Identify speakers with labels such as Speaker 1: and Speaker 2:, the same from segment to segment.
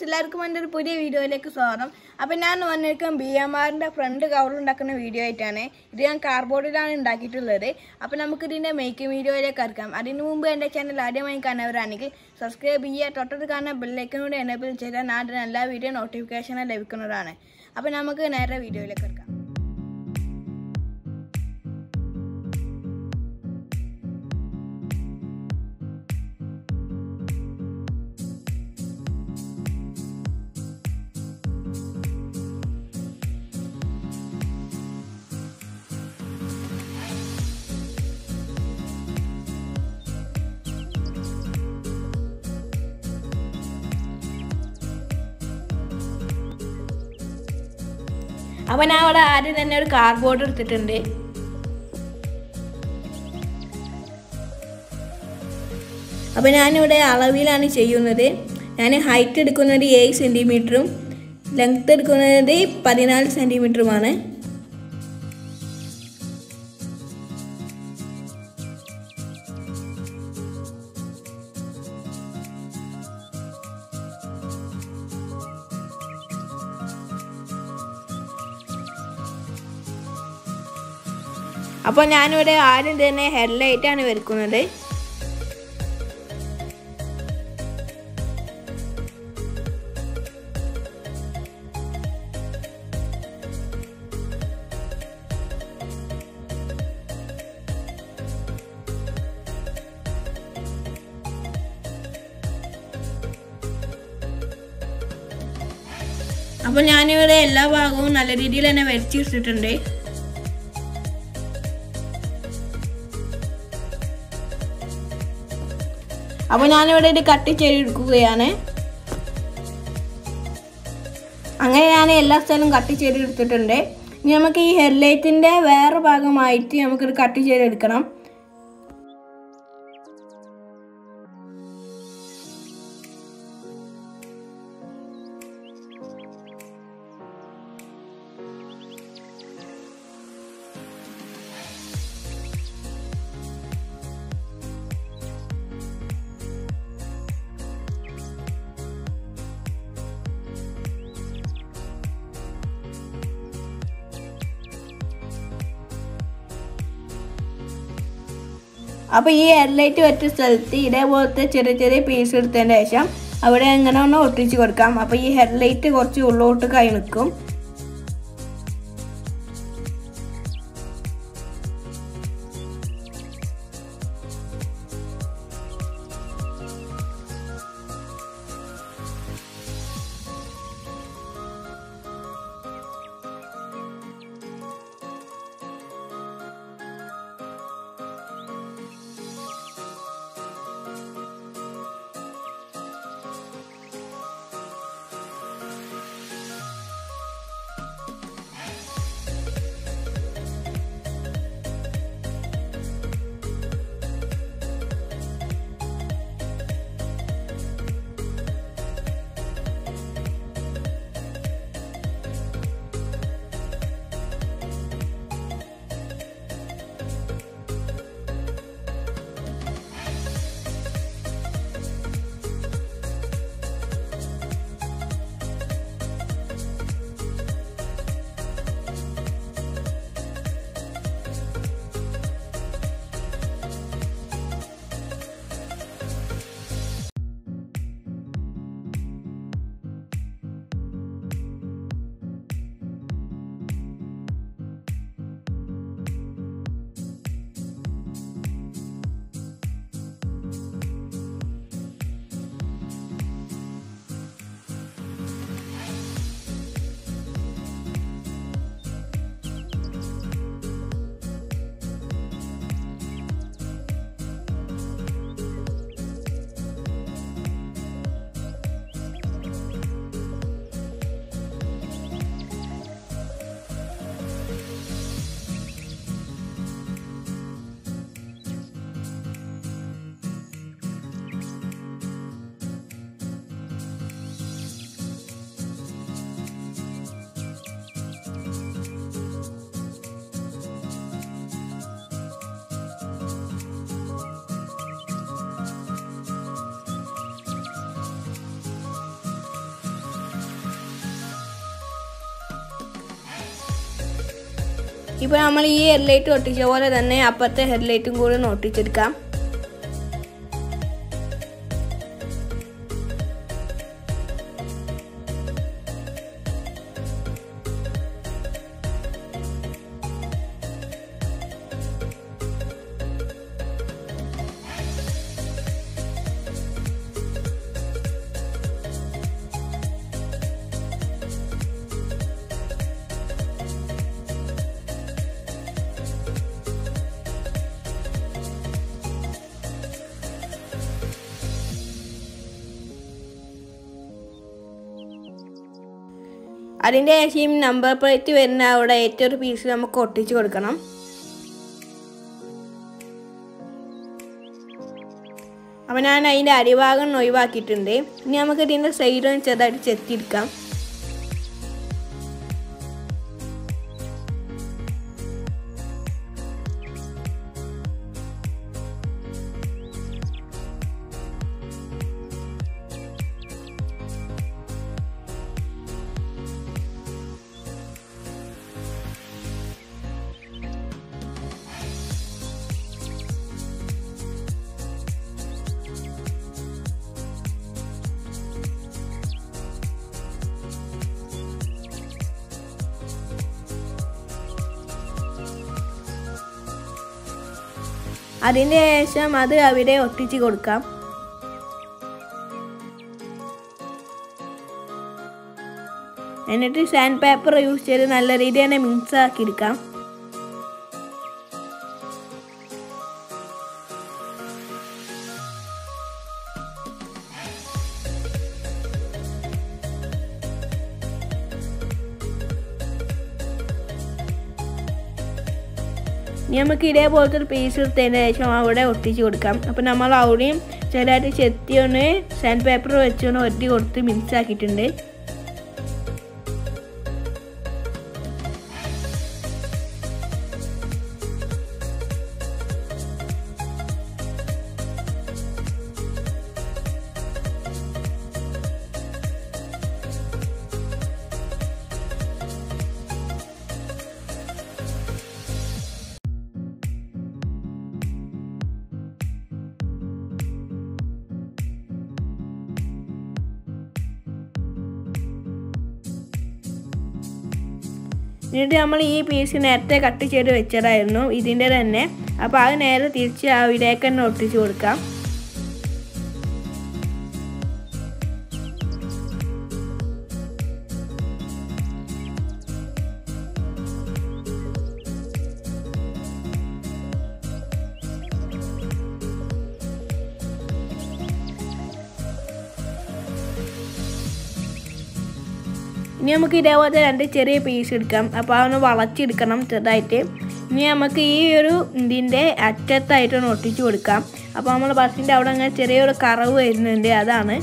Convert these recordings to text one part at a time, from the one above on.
Speaker 1: guys എല്ലാവർക്കും എൻ്റെ ഒരു പുതിയ വീഡിയോയിലേക്ക് സ്വാഗതം അപ്പം ഞാൻ വന്നിരിക്കും ബി എം ആറിൻ്റെ ഫ്രണ്ട് കവർ ഉണ്ടാക്കുന്ന വീഡിയോ ആയിട്ടാണ് ഇത് ഞാൻ കാർഡ്ബോർഡിലാണ് ഉണ്ടാക്കിയിട്ടുള്ളത് അപ്പം നമുക്ക് ഇതിൻ്റെ മേക്കിംഗ് വീഡിയോയിലേക്ക് ഇറക്കാം അതിന് മുമ്പ് എൻ്റെ ചാനൽ ആദ്യമായി കാണുന്നവരാണെങ്കിൽ സബ്സ്ക്രൈബ് ചെയ്യുക തൊട്ടടുത്ത് കാണുന്ന ബെല്ലൈക്കനോട് എനേബിൾ ചെയ്താൽ ഞാൻ ഇതിന് എല്ലാ വീഡിയോ നോട്ടിഫിക്കേഷൻ ലഭിക്കുന്നതാണ് അപ്പം നമുക്ക് നേരെ വീഡിയോയിലേക്ക് ഇറക്കാം അപ്പം ഞാൻ അവിടെ ആദ്യം തന്നെ ഒരു കാർഡ്ബോർഡ് എടുത്തിട്ടുണ്ട് അപ്പോൾ ഞാനിവിടെ അളവിലാണ് ചെയ്യുന്നത് ഞാൻ ഹൈറ്റ് എടുക്കുന്നത് ഏഴ് സെൻറ്റിമീറ്ററും ലെങ്ത് എടുക്കുന്നത് പതിനാല് സെൻറ്റിമീറ്ററുമാണ് അപ്പോൾ ഞാനിവിടെ ആദ്യം തന്നെ ഹെഡ്ലൈറ്റാണ് വരക്കുന്നത് അപ്പോൾ ഞാനിവിടെ എല്ലാ ഭാഗവും നല്ല രീതിയിൽ തന്നെ വരച്ചിട്ടിട്ടുണ്ട് അപ്പോൾ ഞാനിവിടെ ഇത് കട്ട് ചെയ്തെടുക്കുകയാണ് അങ്ങനെ ഞാൻ എല്ലാ സ്ഥലവും കട്ട് ചെയ്തെടുത്തിട്ടുണ്ട് ഇനി നമുക്ക് ഈ ഹെഡ്ലൈറ്റിൻ്റെ വേറെ ഭാഗമായിട്ട് നമുക്കിത് കട്ട് ചെയ്തെടുക്കണം അപ്പോൾ ഈ ഹെഡ്ലൈറ്റ് വെച്ച സ്ഥലത്ത് ഇതേപോലത്തെ ചെറിയ ചെറിയ പീസ് എടുത്തതിന് ശേഷം അവിടെ എങ്ങനെ ഒന്ന് ഒട്ടിച്ച് കൊടുക്കാം അപ്പോൾ ഈ ഹെഡ്ലൈറ്റ് കുറച്ച് ഉള്ളോട്ട് കൈ നിൽക്കും ഇപ്പോൾ നമ്മൾ ഈ ഹെഡ്ലൈറ്റ് ഒട്ടിച്ച പോലെ തന്നെ അപ്പുറത്തെ ഹെഡ്ലൈറ്റും കൂടി ഒന്ന് ഒട്ടിച്ചെടുക്കാം അതിൻ്റെ ശേഷം നമ്പർ പ്ലേറ്റ് വരുന്ന അവിടെ ഏറ്റവും ഒരു പീസ് നമുക്ക് ഒട്ടിച്ച് കൊടുക്കണം അപ്പോൾ ഞാൻ അതിൻ്റെ അടിഭാഗം ഒഴിവാക്കിയിട്ടുണ്ട് ഇനി നമുക്ക് ഇതിൻ്റെ സൈഡൊന്ന് ചെറുതായിട്ട് ചെത്തിയെടുക്കാം അതിൻ്റെ ശേഷം അത് അവിടെ ഒട്ടിച്ച് കൊടുക്കാം എന്നിട്ട് സാൻഡ് പേപ്പർ യൂസ് ചെയ്ത് നല്ല രീതിയിൽ തന്നെ മിക്സ് ആക്കി എടുക്കാം ഇനി നമുക്ക് ഇതേപോലത്തെ ഒരു പീസ് എടുത്തതിന് ശേഷം അവിടെ ഒട്ടിച്ച് കൊടുക്കാം അപ്പം നമ്മൾ അവിടെയും ചെറുതായിട്ട് ചെത്തി ഒന്ന് സാൻഡ് പേപ്പർ വെച്ചൊന്ന് ഒറ്റി കൊടുത്ത് മിക്സ് ആക്കിയിട്ടുണ്ട് എന്നിട്ട് നമ്മൾ ഈ പീസ് നേരത്തെ കട്ട് ചെയ്ത് വെച്ചതായിരുന്നു ഇതിൻ്റെ തന്നെ അപ്പോൾ അത് നേരെ തിരിച്ച് അവിടേക്ക് തന്നെ ഒട്ടിച്ച് കൊടുക്കാം ഇനി നമുക്ക് ഇതേപോലത്തെ രണ്ട് ചെറിയ പീസ് എടുക്കാം അപ്പോൾ അതൊന്ന് വളച്ചെടുക്കണം ചെറുതായിട്ട് ഇനി നമുക്ക് ഈ ഒരു ഇതിൻ്റെ അറ്റത്തായിട്ടൊന്ന് ഒട്ടിച്ചു കൊടുക്കാം അപ്പോൾ നമ്മൾ ബസ്സിൻ്റെ അവിടെ അങ്ങനെ ചെറിയൊരു കറവ് വരുന്നുണ്ട് അതാണ്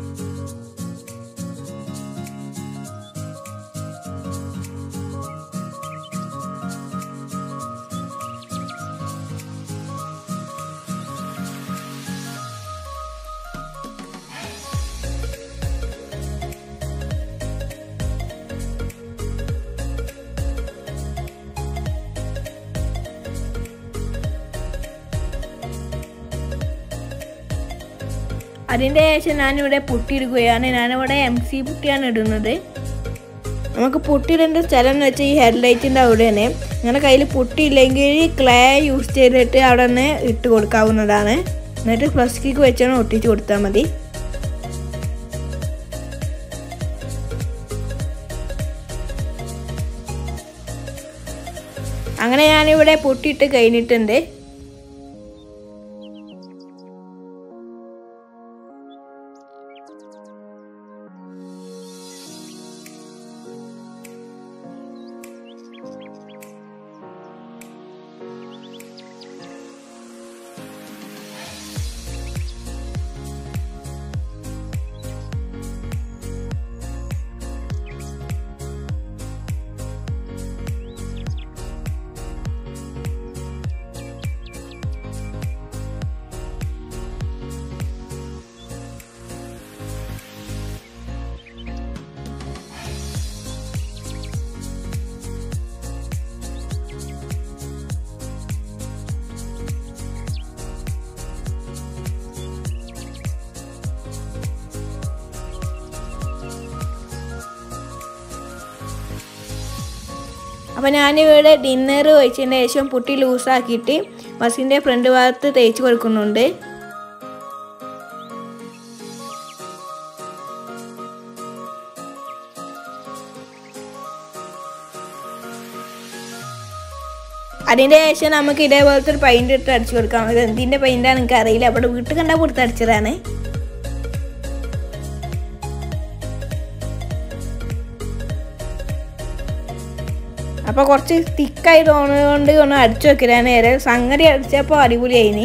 Speaker 1: അതിൻ്റെ ശേഷം ഞാനിവിടെ പുട്ടിയിടുകയാണ് ഞാനിവിടെ എം സി പുട്ടിയാണ് ഇടുന്നത് നമുക്ക് പുട്ടിയിടേണ്ട സ്ഥലം എന്ന് വെച്ചാൽ ഈ ഹെഡ്ലൈറ്റിൻ്റെ അവിടെയാണ് നിങ്ങളുടെ കയ്യിൽ പുട്ടിയില്ലെങ്കിൽ ക്ലേ യൂസ് ചെയ്തിട്ട് അവിടെ നിന്ന് ഇട്ട് കൊടുക്കാവുന്നതാണ് എന്നിട്ട് പ്ലസ് കിക്ക് വെച്ചാണ് ഒട്ടിച്ച് കൊടുത്താൽ മതി അങ്ങനെ ഞാനിവിടെ പൊട്ടിയിട്ട് കഴിഞ്ഞിട്ടുണ്ട് അപ്പോൾ ഞാനിവിടെ ഡിന്നർ വെച്ചതിന് ശേഷം പുട്ടി ലൂസാക്കിയിട്ട് ബസ്സിൻ്റെ ഫ്രണ്ട് ഭാഗത്ത് തേച്ച് കൊടുക്കുന്നുണ്ട് അതിൻ്റെ ശേഷം നമുക്ക് ഇതേപോലത്തെ ഒരു പെയിൻ്റ് ഇട്ട് അടിച്ചു കൊടുക്കാം ഇത് എന്തിൻ്റെ പെയിൻ്റാണ് എനിക്ക് അറിയില്ല അവിടെ വീട്ടിൽ കണ്ടാൽ കൊടുത്ത് അടിച്ചതാണ് അപ്പോൾ കുറച്ച് തിക്കായി തോന്നുന്നതുകൊണ്ട് ഒന്ന് അടിച്ചു വെക്കലാണ് നേരെ സംഗതി അടിച്ചപ്പോൾ അടിപൊളിയായിനി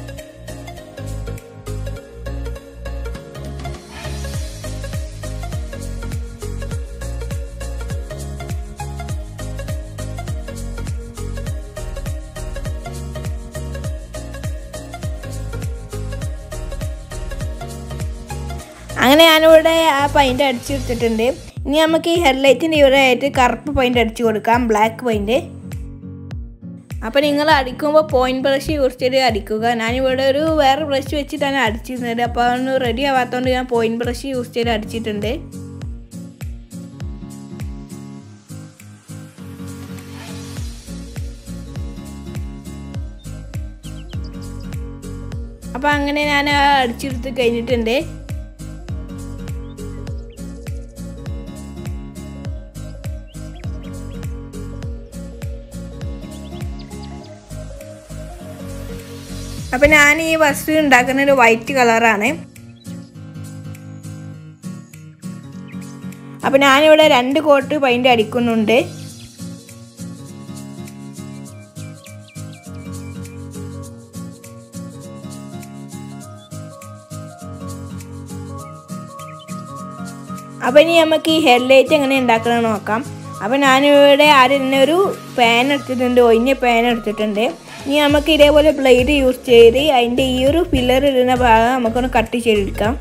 Speaker 1: അങ്ങനെ ഞാനിവിടെ ആ പെയിൻ്റ് അടിച്ചെടുത്തിട്ടുണ്ട് ഇനി നമുക്ക് ഈ ഹെഡ്ലൈറ്റിൻ്റെ ഇവിടെ ആയിട്ട് കറുപ്പ് പെയിൻ്റ് അടിച്ചു കൊടുക്കാം ബ്ലാക്ക് പെയിൻറ്റ് അപ്പോൾ നിങ്ങൾ അടിക്കുമ്പോൾ പോയിൻറ്റ് ബ്രഷ് യൂസ് ചെയ്ത് അടിക്കുക ഞാനിവിടെ ഒരു വേറെ ബ്രഷ് വെച്ചിട്ടാണ് അടിച്ചിരുന്നത് അപ്പോൾ അതൊന്ന് റെഡി ആവാത്തതുകൊണ്ട് ഞാൻ പോയിൻറ്റ് ബ്രഷ് യൂസ് ചെയ്ത് അടിച്ചിട്ടുണ്ട് അപ്പോൾ അങ്ങനെ ഞാൻ അടിച്ചെടുത്ത് കഴിഞ്ഞിട്ടുണ്ട് അപ്പം ഞാൻ ഈ ബസ് ഉണ്ടാക്കുന്ന ഒരു വൈറ്റ് കളറാണ് അപ്പം ഞാനിവിടെ രണ്ട് കോട്ട് പെയിൻ്റ് അടിക്കുന്നുണ്ട് അപ്പം ഇനി നമുക്ക് ഈ ഹെഡ്ലൈറ്റ് എങ്ങനെ ഉണ്ടാക്കണം നോക്കാം അപ്പം ഞാനിവിടെ ആദ്യം തന്നെ ഒരു പാൻ എടുത്തിട്ടുണ്ട് ഒഴിഞ്ഞ പാൻ എടുത്തിട്ടുണ്ട് ഇനി നമുക്ക് ഇതേപോലെ ബ്ലേഡ് യൂസ് ചെയ്ത് അതിൻ്റെ ഈ ഒരു പില്ലർ ഇടുന്ന ഭാഗം നമുക്കൊന്ന് കട്ട് ചെയ്തെടുക്കാം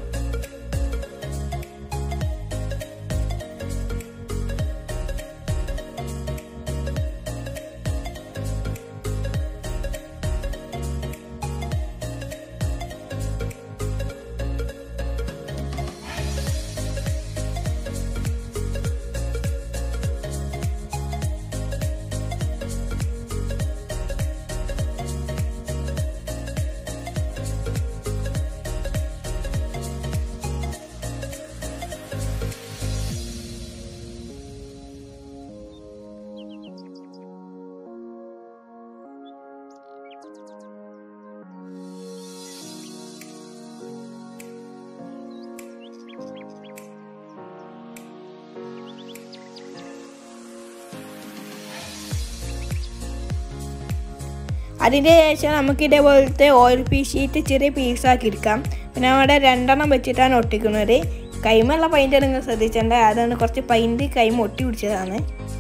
Speaker 1: അതിൻ്റെ ശേഷം നമുക്ക് ഇതേപോലത്തെ ഓയിൽ പീസ് ഷീറ്റ് ചെറിയ പീസാക്കി എടുക്കാം പിന്നെ അവിടെ രണ്ടെണ്ണം വെച്ചിട്ടാണ് ഒട്ടിക്കുന്നത് കൈമുള്ള പൈൻ്റ് നിങ്ങൾ ശ്രദ്ധിച്ചേണ്ട അതാണ് കുറച്ച് പൈൻറ്റ് കൈമ ഒട്ടി പിടിച്ചതാണ്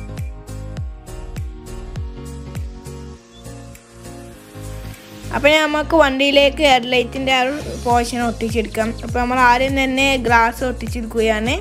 Speaker 1: അപ്പോൾ നമുക്ക് വണ്ടിയിലേക്ക് ഹെഡ്ലൈറ്റിൻ്റെ ആ ഒരു പോർഷൻ ഒട്ടിച്ചെടുക്കാം അപ്പോൾ നമ്മൾ ആദ്യം തന്നെ ഗ്ലാസ് ഒട്ടിച്ചെടുക്കുകയാണ്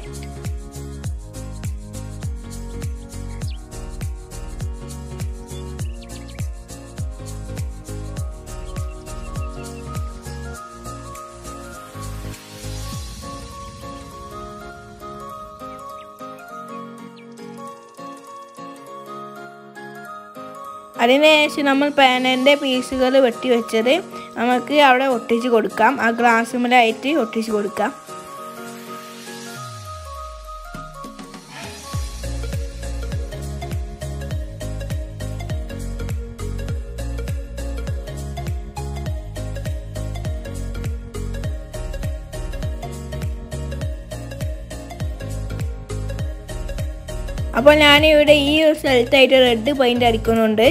Speaker 1: അതിനുശേഷം നമ്മൾ പാനൻ്റെ പീസുകൾ വെട്ടി വെച്ചത് നമുക്ക് അവിടെ ഒട്ടിച്ച് കൊടുക്കാം ആ ഗ്ലാസ്സുമലായിട്ട് ഒട്ടിച്ച് കൊടുക്കാം അപ്പോൾ ഞാനിവിടെ ഈ ഒരു സ്ഥലത്തായിട്ട് റെഡ് പെയിൻ്റ് അടിക്കുന്നുണ്ട്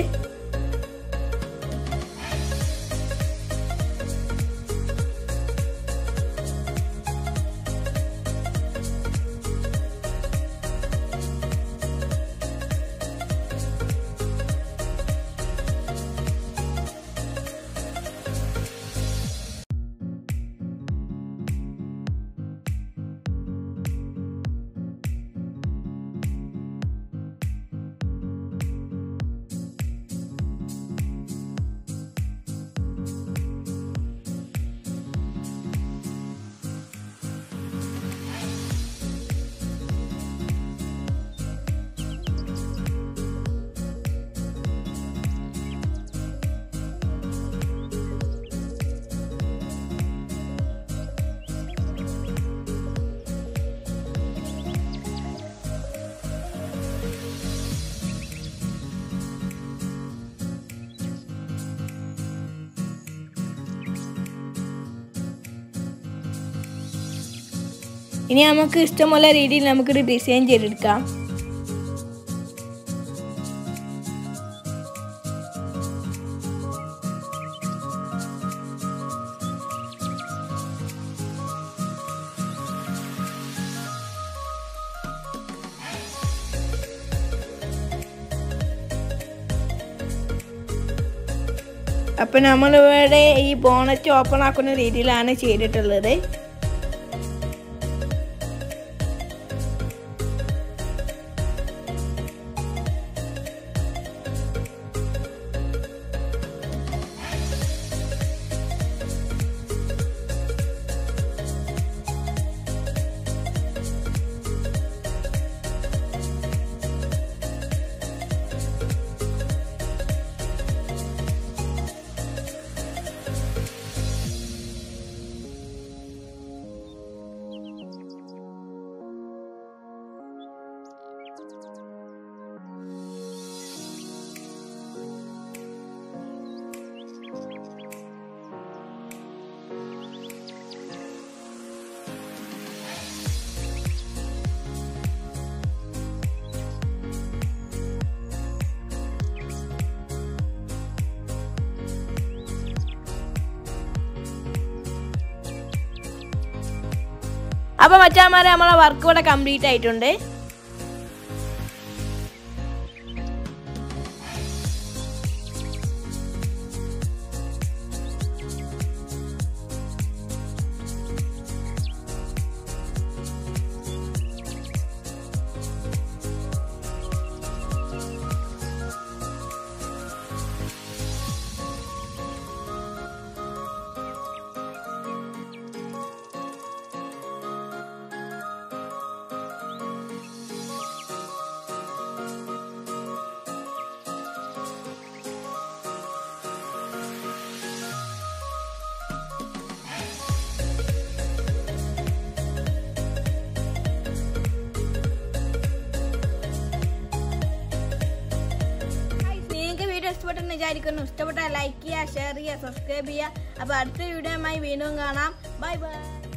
Speaker 1: ഇനി നമുക്ക് ഇഷ്ടമുള്ള രീതിയിൽ നമുക്കിത് ഡിസൈൻ ചെയ്തെടുക്കാം അപ്പം നമ്മളിവിടെ ഈ ബോണറ്റ് ഓപ്പൺ ആക്കുന്ന രീതിയിലാണ് ചെയ്തിട്ടുള്ളത് അപ്പോൾ മച്ചാമാരെ നമ്മളെ വർക്ക് ഇവിടെ കംപ്ലീറ്റ് ആയിട്ടുണ്ട് നിങ്ങൾക്ക് വീഡിയോ ഇഷ്ടപ്പെട്ടെന്ന് വിചാരിക്കുന്നു ഇഷ്ടപ്പെട്ടാൽ ലൈക്ക് ചെയ്യുക ഷെയർ ചെയ്യുക സബ്സ്ക്രൈബ് ചെയ്യുക അപ്പോൾ അടുത്ത വീഡിയോയുമായി വീണ്ടും കാണാം ബൈ ബൈ